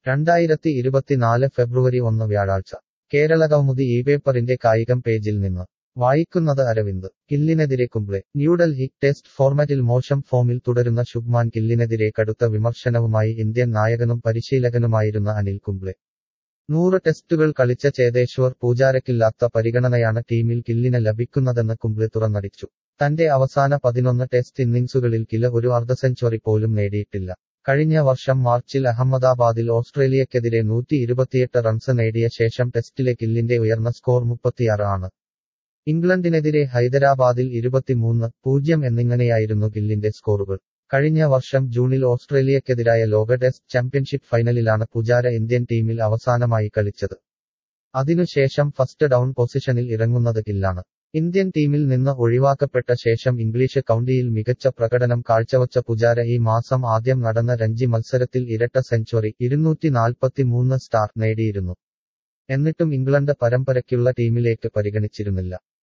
രണ്ടായിരത്തി ഇരുപത്തിനാല് ഫെബ്രുവരി ഒന്ന് വ്യാഴാഴ്ച കേരളകൗമുദി ഈ പേപ്പറിന്റെ കായികം പേജിൽ നിന്ന് വായിക്കുന്നത് അരവിന്ദ് കില്ലിനെതിരെ കുംബ്ലെ ന്യൂഡൽഹി ടെസ്റ്റ് ഫോർമാറ്റിൽ മോശം ഫോമിൽ തുടരുന്ന ശുഭ്മാൻ ഗില്ലിനെതിരെ കടുത്ത വിമർശനവുമായി ഇന്ത്യൻ നായകനും പരിശീലകനുമായിരുന്ന അനിൽ കുംബ്ലെ നൂറ് ടെസ്റ്റുകൾ കളിച്ച ചേതേശ്വർ പൂജാരക്കില്ലാത്ത പരിഗണനയാണ് ടീമിൽ കില്ലിന് ലഭിക്കുന്നതെന്ന് കുംബ്ലെ തുറന്നടിച്ചു തന്റെ അവസാന പതിനൊന്ന് ടെസ്റ്റ് ഇന്നിംഗ്സുകളിൽ കില ഒരു അർദ്ധ സെഞ്ചുറി പോലും നേടിയിട്ടില്ല കഴിഞ്ഞ വർഷം മാർച്ചിൽ അഹമ്മദാബാദിൽ ഓസ്ട്രേലിയക്കെതിരെ നൂറ്റി ഇരുപത്തിയെട്ട് റൺസ് നേടിയ ശേഷം ടെസ്റ്റിലെ കില്ലിന്റെ ഉയർന്ന സ്കോർ മുപ്പത്തിയാറ് ആണ് ഇംഗ്ലണ്ടിനെതിരെ ഹൈദരാബാദിൽ ഇരുപത്തിമൂന്ന് പൂജ്യം എന്നിങ്ങനെയായിരുന്നു ഗില്ലിന്റെ സ്കോറുകൾ കഴിഞ്ഞ വർഷം ജൂണിൽ ഓസ്ട്രേലിയക്കെതിരായ ലോക ടെസ്റ്റ് ചാമ്പ്യൻഷിപ്പ് ഫൈനലിലാണ് പുജാര ഇന്ത്യൻ ടീമിൽ അവസാനമായി കളിച്ചത് അതിനുശേഷം ഫസ്റ്റ് ഡൗൺ പൊസിഷനിൽ ഇറങ്ങുന്നത് ഗില്ലാണ് ഇന്ത്യൻ ടീമിൽ നിന്ന് ഒഴിവാക്കപ്പെട്ട ശേഷം ഇംഗ്ലീഷ് കൗണ്ടിയിൽ മികച്ച പ്രകടനം കാഴ്ചവച്ച പുജാര ഈ മാസം ആദ്യം നടന്ന രഞ്ജി മത്സരത്തിൽ ഇരട്ട സെഞ്ചുറി ഇരുന്നൂറ്റി നാൽപ്പത്തിമൂന്ന് സ്റ്റാർ നേടിയിരുന്നു എന്നിട്ടും ഇംഗ്ലണ്ട് പരമ്പരയ്ക്കുള്ള ടീമിലേക്ക് പരിഗണിച്ചിരുന്നില്ല